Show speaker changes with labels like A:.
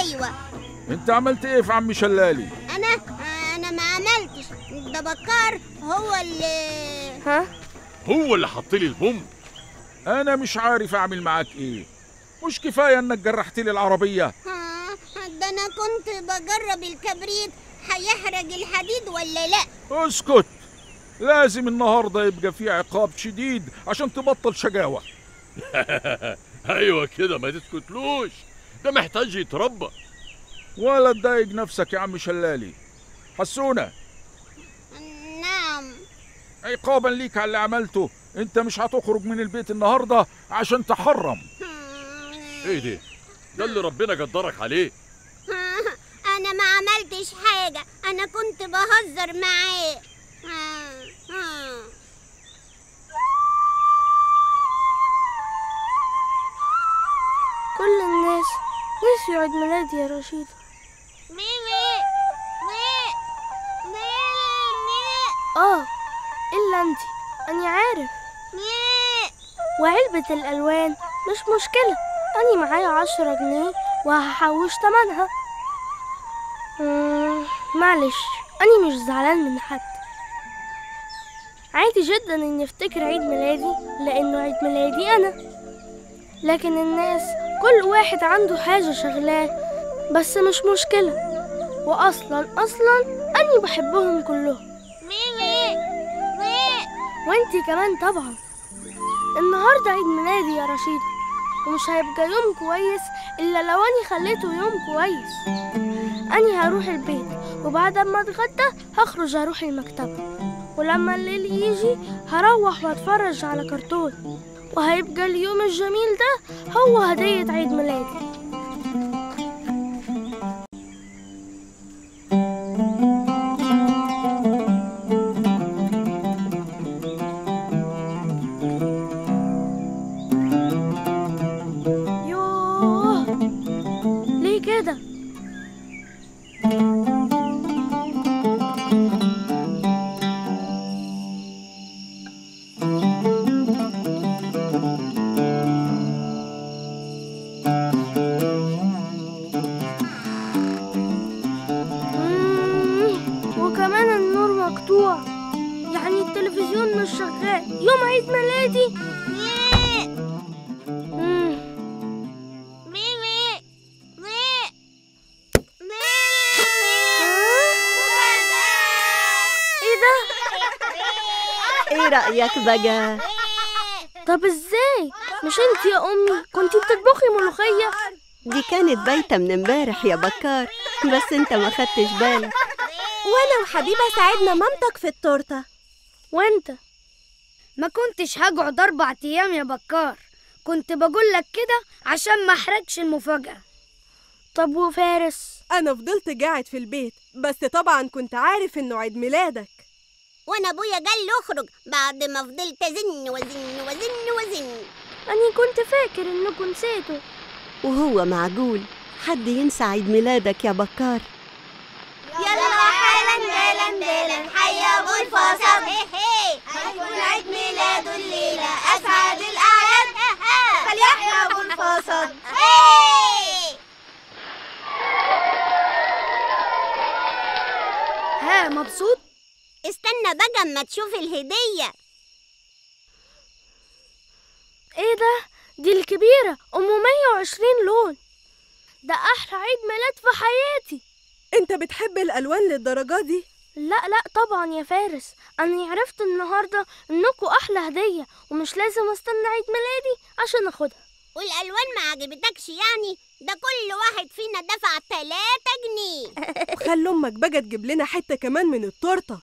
A: ايوه
B: انت عملت ايه في عم شلالي
A: انا انا ما عملتش ده بكار هو اللي
C: ها
D: هو اللي حط لي البوم
B: انا مش عارف اعمل معاك ايه مش كفايه انك جرحت لي العربيه
A: ها، ده انا كنت بجرب الكبريت هيحرق الحديد ولا لا
B: اسكت لازم النهارده يبقى في عقاب شديد عشان تبطل شقاوه
D: ايوه كده ما تسكتلوش ده محتاج يتربى
B: ولا تضايق نفسك يا عم شلالي حسونه
A: نعم
B: عقابا ليك على اللي عملته انت مش هتخرج من البيت النهارده عشان تحرم
D: ايه ده ده اللي ربنا قدرك عليه
A: انا ما عملتش حاجه انا كنت بهزر معاه ها، ها.
C: كل الناس نسيوا عيد ميلادي يا رشيد
A: ميمي مي مي مي
C: اه الا انت اني عارف
A: مي
C: وعلبة الالوان مش مشكلة اني معايا عشرة جنيه وهحوش تمنها مم، معلش اني مش زعلان من حد عادي جدا اني افتكر عيد ميلادي لانه عيد ميلادي انا لكن الناس كل واحد عنده حاجة شغلاه بس مش مشكلة واصلا اصلا اني بحبهم كلهم
A: ميمي مي
C: وانتي كمان طبعا النهارده عيد ميلادي يا رشيدة ومش هيبقى يوم كويس الا لو اني خليته يوم كويس اني هروح البيت وبعد ما اتغدى هخرج اروح المكتبة ولما الليل يجي هروح واتفرج على كرتون وهيبقى اليوم الجميل ده هو هدية عيد ميلادي يوه ليه كده مم، وكمان النور مقطوع يعني التلفزيون مش شغال يوم عيد ميلادي
A: مي
C: مم،
A: ميمي مي مي
C: ايه ده
E: ايه رأيك بقى؟
C: طب ازاي مش انت يا امي كنتي بتطبخي ملوخيه
E: دي كانت بايتة من امبارح يا بكار بس انت ما خدتش بالك
F: وانا وحبيبه ساعدنا مامتك في التورته
C: وانت
G: ما كنتش هقعد أربع أيام يا بكار كنت بقول لك كده عشان ما أحرجش المفاجأة
C: طب وفارس
F: انا فضلت قاعد في البيت بس طبعا كنت عارف انه عيد ميلادك
A: وانا ابويا قال له اخرج بعد ما فضلت ازن وزن وزن وزن
C: اني كنت فاكر انكم نسيتوا
E: وهو معقول حد ينسى عيد ميلادك يا بكار
A: يلا حالا بالا بالا حي ابو الفصل هيكون عيد ميلاده الليله اسعد الاعياد فليحيى ابو الفصل
G: ها مبسوط
A: استنى بقى اما تشوف الهديه
C: ايه ده دي الكبيره ام 120 لون ده احلى عيد ميلاد في حياتي
F: انت بتحب الالوان للدرجه دي
C: لا لا طبعا يا فارس انا عرفت النهارده انكم احلى هديه ومش لازم استنى عيد ميلادي عشان اخدها
A: والالوان ما عجبتكش يعني ده كل واحد فينا دفع 3 جنيه
F: خلي امك بقى تجيب لنا حته كمان من التورته